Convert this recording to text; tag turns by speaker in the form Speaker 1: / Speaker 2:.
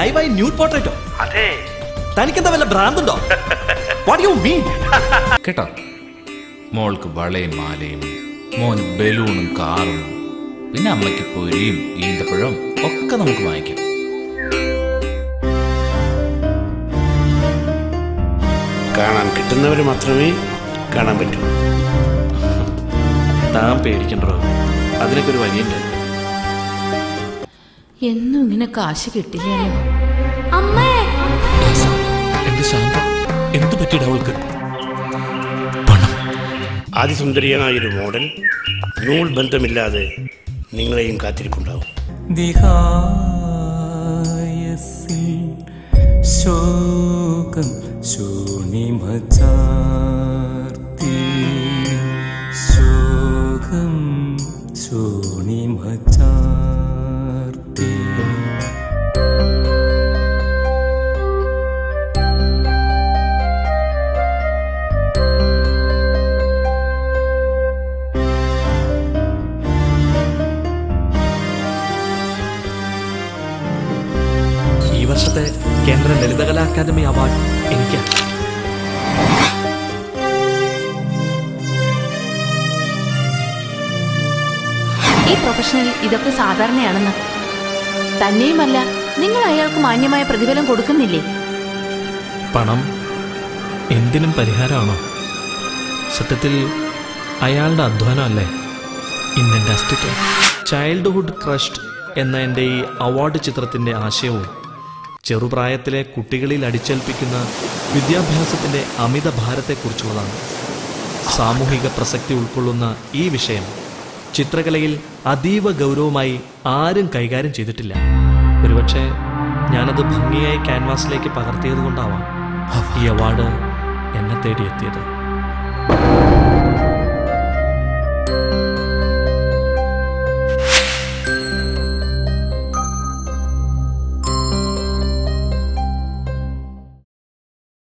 Speaker 1: ലൈവായി ന്യൂഡ് പോർട്രേറ്റോ
Speaker 2: അതെ
Speaker 1: തനിക്കെന്താ വല്ല ഭ്രാന്തുണ്ടോ വാട്ട് യു മീൻ
Speaker 3: കേട്ടോ മോൾക്ക് വളയും മാലയും മോന് ബലൂണും കാറും പിന്നെ അമ്മയ്ക്ക് പൊരിയും ഈന്തപ്പഴവും ഒക്കെ നമുക്ക് വാങ്ങിക്കാം
Speaker 2: കാണാൻ കിട്ടുന്നവർ മാത്രമേ കാണാൻ പറ്റൂ
Speaker 1: താൻ പേടിക്കണ്ടോ അതിനൊക്കെ ഒരു വഴിയുണ്ട്
Speaker 4: എന്നും ഇങ്ങനെ കാശ് കിട്ടില്ലല്ലോ
Speaker 5: അമ്മേ
Speaker 6: എന്റെ ശാന്ത എന്തു പറ്റിയിട അവൾക്ക്
Speaker 2: അതിസുന്ദരിയായൊരു മോഡൽ നൂൽ ബന്ധമില്ലാതെ നിങ്ങളെയും കാത്തിരിപ്പുണ്ടാവും
Speaker 7: ദിഹായസിൽ ശോകം ശൂണിമചാർത്തി ശോകം ശൂണിമചാർത്തി
Speaker 1: ഈ വർഷത്തെ കേന്ദ്ര ലളിതകലാ അക്കാദമി അവാർഡ് എനിക്കാണ്
Speaker 4: ഈ പ്രൊഫഷനിൽ ഇതൊക്കെ സാധാരണയാണെന്ന് തന്നെയുമല്ല നിങ്ങൾ അയാൾക്ക് മാന്യമായ പ്രതിഫലം കൊടുക്കുന്നില്ലേ
Speaker 1: പണം എന്തിനും പരിഹാരമാണോ സത്യത്തിൽ അയാളുടെ അധ്വാനമല്ലേ ഇന്നെൻ്റെ അസ്തിത്വം ചൈൽഡ്ഹുഡ് ക്രഷ്ഡ് എന്ന എൻ്റെ ഈ അവാർഡ് ചിത്രത്തിൻ്റെ ആശയവും ചെറുപ്രായത്തിലെ കുട്ടികളിൽ അടിച്ചേൽപ്പിക്കുന്ന വിദ്യാഭ്യാസത്തിൻ്റെ അമിത ഭാരത്തെക്കുറിച്ചുള്ളതാണ് സാമൂഹിക പ്രസക്തി ഉൾക്കൊള്ളുന്ന ഈ വിഷയം ചിത്രകലയിൽ അതീവ ഗൗരവമായി ആരും കൈകാര്യം ചെയ്തിട്ടില്ല ഒരുപക്ഷെ ഞാനത് ഭംഗിയായി ക്യാൻവാസിലേക്ക് പകർത്തിയത് കൊണ്ടാവാം ഈ അവാർഡ് എന്നെ തേടിയെത്തിയത്